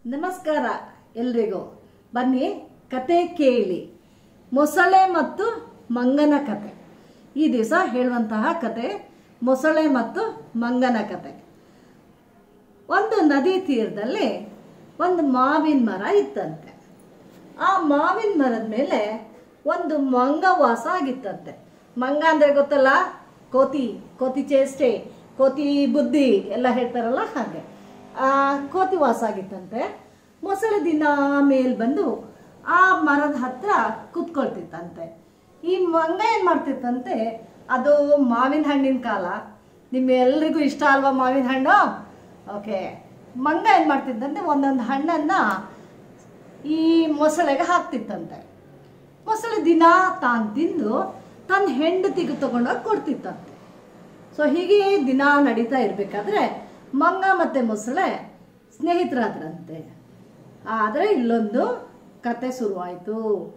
ನಮಸ್ಕಾರ ಎಲ್ರಿಗೂ ಬನ್ನಿ ಕತೆ ಕೇಳಿ ಮೊಸಳೆ ಮತ್ತು ಮಂಗನ ಕತೆ ಈ ದಿವಸ ಹೇಳುವಂತಹ ಕತೆ ಮೊಸಳೆ ಮತ್ತು ಮಂಗನ ಕತೆ ಒಂದು ನದಿ ತೀರದಲ್ಲಿ ಒಂದು ಮಾವಿನ ಮರ ಇತ್ತಂತೆ ಆ ಮಾವಿನ ಮರದ ಮೇಲೆ ಒಂದು ಮಂಗ ವಾಸ ಆಗಿತ್ತಂತೆ ಮಂಗ ಅಂದ್ರೆ ಗೊತ್ತಲ್ಲ ಕೋತಿ ಕೋತಿ ಚೇಷ್ಟೆ ಕೋತಿ ಬುದ್ಧಿ ಎಲ್ಲ ಹೇಳ್ತಾರಲ್ಲ ಹಾಗೆ ಆ ಕೋತಿ ವಾಸ ಆಗಿತ್ತಂತೆ ಮೊಸಳೆ ದಿನ ಮೇಲ್ ಬಂದು ಆ ಮರದ ಹತ್ರ ಕುತ್ಕೊಳ್ತಿತ್ತಂತೆ ಈ ಮಂಗ ಏನ್ ಮಾಡ್ತಿತ್ತಂತೆ ಅದು ಮಾವಿನ ಹಣ್ಣಿನ ಕಾಲ ನಿಮ್ಮೆಲ್ರಿಗೂ ಇಷ್ಟ ಅಲ್ವಾ ಮಾವಿನ ಹಣ್ಣು ಓಕೆ ಮಂಗ ಏನ್ ಮಾಡ್ತಿದ್ದಂತೆ ಒಂದೊಂದು ಹಣ್ಣನ್ನ ಈ ಮೊಸಳೆಗೆ ಹಾಕ್ತಿತ್ತಂತೆ ಮೊಸಳೆ ದಿನ ತಾನು ತಿಂದು ತನ್ನ ಹೆಂಡತಿಗೆ ತಗೊಂಡೋಗಿ ಕೊಡ್ತಿತ್ತಂತೆ ಸೊ ಹೀಗೆ ದಿನ ನಡೀತಾ ಇರಬೇಕಾದ್ರೆ ಮಂಗ ಮತ್ತೆ ಮೊಸಳೆ ಸ್ನೇಹಿತರಾದ್ರಂತೆ ಆದರೆ ಇಲ್ಲೊಂದು ಕತೆ ಶುರುವಾಯಿತು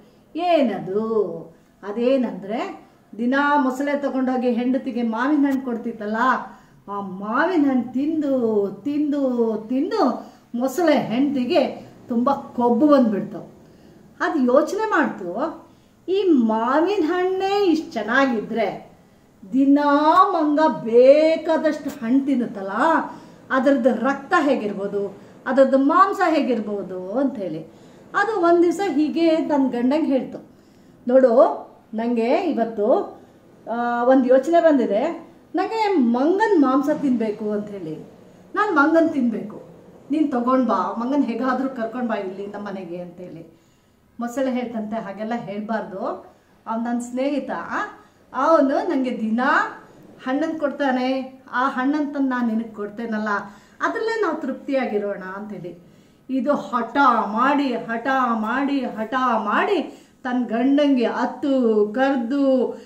ಏನದು ಅದೇನಂದ್ರೆ ದಿನ ಮೊಸಳೆ ತಗೊಂಡೋಗಿ ಹೆಂಡತಿಗೆ ಮಾವಿನ ಹಣ್ಣು ಕೊಡ್ತಿತ್ತಲ್ಲ ಆ ಮಾವಿನ ಹಣ್ಣು ತಿಂದು ತಿಂದು ತಿಂದು ಮೊಸಳೆ ಹೆಂಡತಿಗೆ ತುಂಬ ಕೊಬ್ಬು ಬಂದ್ಬಿಡ್ತು ಅದು ಯೋಚನೆ ಮಾಡ್ತು ಈ ಮಾವಿನ ಹಣ್ಣೇ ಇಷ್ಟು ಚೆನ್ನಾಗಿದ್ರೆ ದಿನಾ ಮಂಗ ಬೇಕಾದಷ್ಟು ಹಣ್ಣು ತಿನ್ನುತ್ತಲ್ಲ ಅದರದ್ದು ರಕ್ತ ಹೇಗಿರ್ಬೋದು ಅದರದ್ದು ಮಾಂಸ ಹೇಗಿರ್ಬೋದು ಅಂಥೇಳಿ ಅದು ಒಂದು ದಿವಸ ಹೀಗೆ ತನ್ನ ಗಂಡಂಗೆ ಹೇಳ್ತು ನೋಡು ನನಗೆ ಇವತ್ತು ಒಂದು ಯೋಚನೆ ಬಂದಿದೆ ನನಗೆ ಮಂಗನ ಮಾಂಸ ತಿನ್ನಬೇಕು ಅಂಥೇಳಿ ನಾನು ಮಂಗನ್ ತಿನ್ನಬೇಕು ನೀನು ತಗೊಂಡು ಬಾ ಮಂಗನ ಹೇಗಾದರೂ ಕರ್ಕೊಂಡು ಬಾ ಇಲ್ಲಿ ನಮ್ಮ ಮನೆಗೆ ಅಂತೇಳಿ ಮೊಸಳೆ ಹೇಳ್ತಂತೆ ಹಾಗೆಲ್ಲ ಹೇಳಬಾರ್ದು ಅವ್ನು ನನ್ನ ಸ್ನೇಹಿತ ಅವನು ನನಗೆ ದಿನ ಹಣ್ಣನ್ನು ಕೊಡ್ತಾನೆ ಆ ಹಣ್ಣನ್ನು ತಂದು ನಾನು ನಿನಗೆ ಕೊಡ್ತೇನಲ್ಲ ಅದರಲ್ಲೇ ನಾವು ತೃಪ್ತಿಯಾಗಿರೋಣ ಅಂತೇಳಿ ಇದು ಹಠ ಮಾಡಿ ಹಠ ಮಾಡಿ ಹಠ ಮಾಡಿ ತನ್ನ ಗಂಡಂಗೆ ಅತ್ತು ಕರೆದು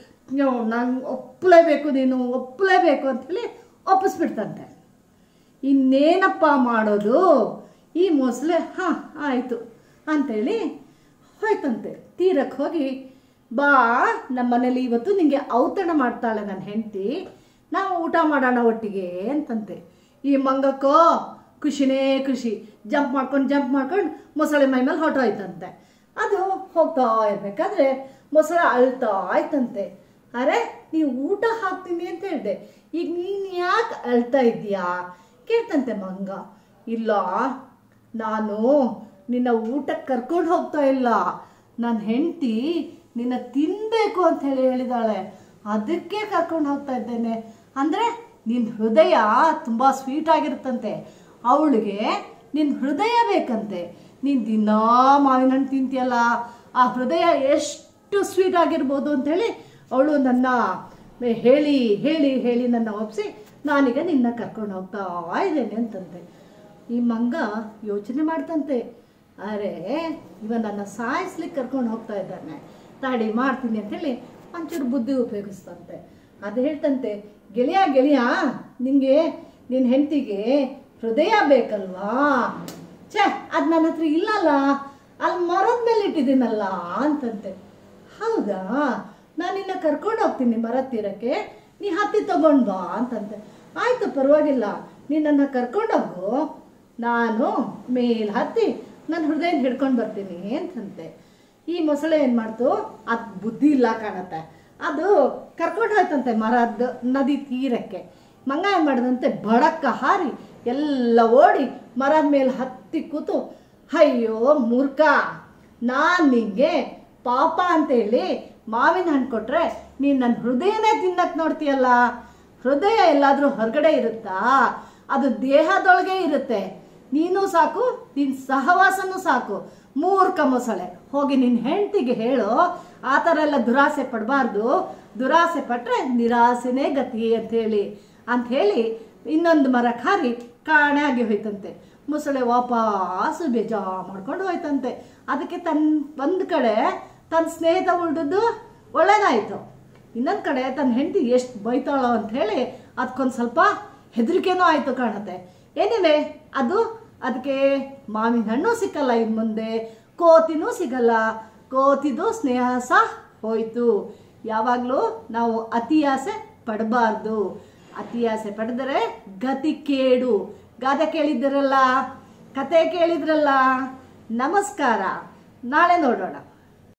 ನಂಗೆ ಒಪ್ಪಲೇಬೇಕು ನೀನು ಒಪ್ಪಲೇಬೇಕು ಅಂಥೇಳಿ ಒಪ್ಪಿಸ್ಬಿಡ್ತಂತೆ ಇನ್ನೇನಪ್ಪ ಮಾಡೋದು ಈ ಮೊಸಳೆ ಹಾಂ ಆಯಿತು ಅಂಥೇಳಿ ಹೋಯ್ತಂತೆ ತೀರಕ್ಕೆ ಹೋಗಿ ಬಾ ನಮ್ಮ ಮನೇಲಿ ಇವತ್ತು ನಿಂಗೆ ಔತಣ ಮಾಡ್ತಾಳೆ ನನ್ನ ಹೆಂಡತಿ ನಾವು ಊಟ ಮಾಡೋಣ ಒಟ್ಟಿಗೆ ಅಂತಂತೆ ಈ ಮಂಗಕ್ಕೋ ಖುಷಿನೇ ಖುಷಿ ಜಂಪ್ ಮಾಡ್ಕೊಂಡು ಜಂಪ್ ಮಾಡ್ಕೊಂಡು ಮೊಸಳೆ ಮೈ ಮೇಲೆ ಹೊರಟೋಯ್ತಂತೆ ಅದು ಹೋಗ್ತಾ ಇರ್ಬೇಕಾದ್ರೆ ಮೊಸಳೆ ಅಳ್ತಾ ಆಯ್ತಂತೆ ಅರೆ ನೀವು ಊಟ ಹಾಕ್ತೀನಿ ಅಂತ ಹೇಳಿದೆ ಈಗ ನೀನು ಯಾಕೆ ಅಳ್ತಾ ಇದ್ದೀಯಾ ಕೇಳ್ತಂತೆ ಮಂಗ ಇಲ್ಲ ನಾನು ನಿನ್ನ ಊಟಕ್ಕೆ ಕರ್ಕೊಂಡು ಹೋಗ್ತಾ ಇಲ್ಲ ನನ್ನ ಹೆಂಡತಿ ನಿನ್ನ ತಿನ್ನಬೇಕು ಅಂತ ಹೇಳಿ ಹೇಳಿದಾಳೆ ಅದಕ್ಕೆ ಕರ್ಕೊಂಡು ಹೋಗ್ತಾ ಇದ್ದೇನೆ ಅಂದರೆ ನಿನ್ನ ಹೃದಯ ತುಂಬ ಸ್ವೀಟ್ ಆಗಿರುತ್ತಂತೆ ಅವಳಿಗೆ ನಿನ್ನ ಹೃದಯ ಬೇಕಂತೆ ನೀನು ದಿನಾ ಮಾವಿನ ಹಣ್ಣು ತಿಂತೀಯಲ್ಲ ಆ ಹೃದಯ ಎಷ್ಟು ಸ್ವೀಟ್ ಆಗಿರ್ಬೋದು ಅಂಥೇಳಿ ಅವಳು ನನ್ನ ಹೇಳಿ ಹೇಳಿ ಹೇಳಿ ನನ್ನ ಒಪ್ಪಿಸಿ ನಾನೀಗ ನಿನ್ನ ಕರ್ಕೊಂಡು ಹೋಗ್ತಾ ಇದ್ದೇನೆ ಅಂತಂತೆ ಈ ಮಂಗ ಯೋಚನೆ ಮಾಡ್ತಂತೆ ಅರೆ ಇವ ನನ್ನ ಸಾಯಿಸ್ಲಿಕ್ಕೆ ಕರ್ಕೊಂಡು ಹೋಗ್ತಾ ಇದ್ದಾನೆ ತಾಡಿ ಮಾಡ್ತೀನಿ ಅಂತೇಳಿ ಒಂಚೂರು ಬುದ್ಧಿ ಉಪಯೋಗಿಸ್ತಂತೆ ಅದು ಹೇಳ್ತಂತೆ ಗೆಳೆಯ ಗೆಳೆಯ ನಿಂಗೆ ನಿನ್ನ ಹೆಂಡತಿಗೆ ಹೃದಯ ಬೇಕಲ್ವಾ ಛೇ ಅದು ನನ್ನ ಹತ್ರ ಇಲ್ಲಲ್ಲ ಅಲ್ಲಿ ಮರದ ಮೇಲೆ ಇಟ್ಟಿದ್ದೀನಲ್ಲ ಅಂತಂತೆ ಹೌದಾ ನಾನು ನಿನ್ನ ಕರ್ಕೊಂಡು ಹೋಗ್ತೀನಿ ಮರ ತೀರಕ್ಕೆ ನೀ ಹತ್ತಿ ತಗೊಂಡು ಬಾ ಅಂತಂತೆ ಆಯ್ತು ಪರವಾಗಿಲ್ಲ ನೀನು ನನ್ನ ಕರ್ಕೊಂಡೋಗು ನಾನು ಮೇಲ್ ಹತ್ತಿ ನನ್ನ ಹೃದಯ ಹಿಡ್ಕೊಂಡು ಬರ್ತೀನಿ ಅಂತಂತೆ ಈ ಮೊಸಳೆ ಏನು ಮಾಡ್ತು ಅದು ಬುದ್ಧಿ ಇಲ್ಲ ಕಾಣತ್ತೆ ಅದು ಕರ್ಕೊಂಡು ಹೋಯ್ತಂತೆ ಮರದ ನದಿ ತೀರಕ್ಕೆ ಮಂಗ ಏನು ಮಾಡಿದಂತೆ ಬಡಕ್ಕ ಹಾರಿ ಎಲ್ಲ ಓಡಿ ಮರದ ಮೇಲೆ ಹತ್ತಿ ಕೂತು ಅಯ್ಯೋ ಮೂರ್ಖ ನಾನು ನಿಂಗೆ ಪಾಪ ಅಂತೇಳಿ ಮಾವಿನ ಹಣ್ಣು ಕೊಟ್ರೆ ನೀನು ನನ್ನ ಹೃದಯನೇ ತಿನ್ನಕ್ಕೆ ನೋಡ್ತೀಯಲ್ಲ ಹೃದಯ ಎಲ್ಲಾದರೂ ಹೊರಗಡೆ ಇರುತ್ತಾ ಅದು ದೇಹದೊಳಗೆ ಇರುತ್ತೆ ನೀನು ಸಾಕು ನಿನ್ನ ಸಹವಾಸನೂ ಸಾಕು ಮೂರ್ಖ ಮೊಸಳೆ ಹೋಗಿ ನಿನ್ನ ಹೆಂಡತಿಗೆ ಹೇಳು ಆ ಥರ ಎಲ್ಲ ದುರಾಸೆ ಪಡಬಾರ್ದು ದುರಾಸೆ ಪಟ್ಟರೆ ನಿರಾಸೆನೇ ಗತಿ ಅಂಥೇಳಿ ಅಂಥೇಳಿ ಇನ್ನೊಂದು ಮರ ಖಾರಿ ಕಾಣೆ ಆಗಿ ಹೋಯ್ತಂತೆ ಮೊಸಳೆ ವಾಪಸ್ಸು ಬೇಜಾ ಮಾಡ್ಕೊಂಡು ಹೋಯ್ತಂತೆ ಅದಕ್ಕೆ ತನ್ನ ಒಂದು ಕಡೆ ತನ್ನ ಸ್ನೇಹಿತ ಉಳ್ದದ್ದು ಒಳ್ಳೇದಾಯಿತು ಇನ್ನೊಂದು ಕಡೆ ತನ್ನ ಹೆಂಡತಿ ಎಷ್ಟು ಬೈತಾಳೋ ಅಂತ ಹೇಳಿ ಅದಕ್ಕೊಂದು ಸ್ವಲ್ಪ ಹೆದರಿಕೆನೂ ಆಯಿತು ಕಾಣುತ್ತೆ ಏನಿವೆ ಅದು ಅದಕ್ಕೆ ಮಾವಿನ ಹಣ್ಣು ಸಿಕ್ಕಲ್ಲ ಇನ್ನು ಮುಂದೆ ಕೋತಿನೂ ಸಿಗಲ್ಲ ಕೋತಿದು ಸ್ನೇಹ ಸಹ ಹೋಯ್ತು ಯಾವಾಗಲೂ ನಾವು ಅತಿ ಆಸೆ ಪಡಬಾರ್ದು ಅತಿ ಆಸೆ ಪಡೆದರೆ ಗತಿ ಕೇಡು ಗಾದೆ ಕೇಳಿದ್ದೀರಲ್ಲ ಕತೆ ಕೇಳಿದ್ರಲ್ಲ ನಮಸ್ಕಾರ ನಾಳೆ ನೋಡೋಣ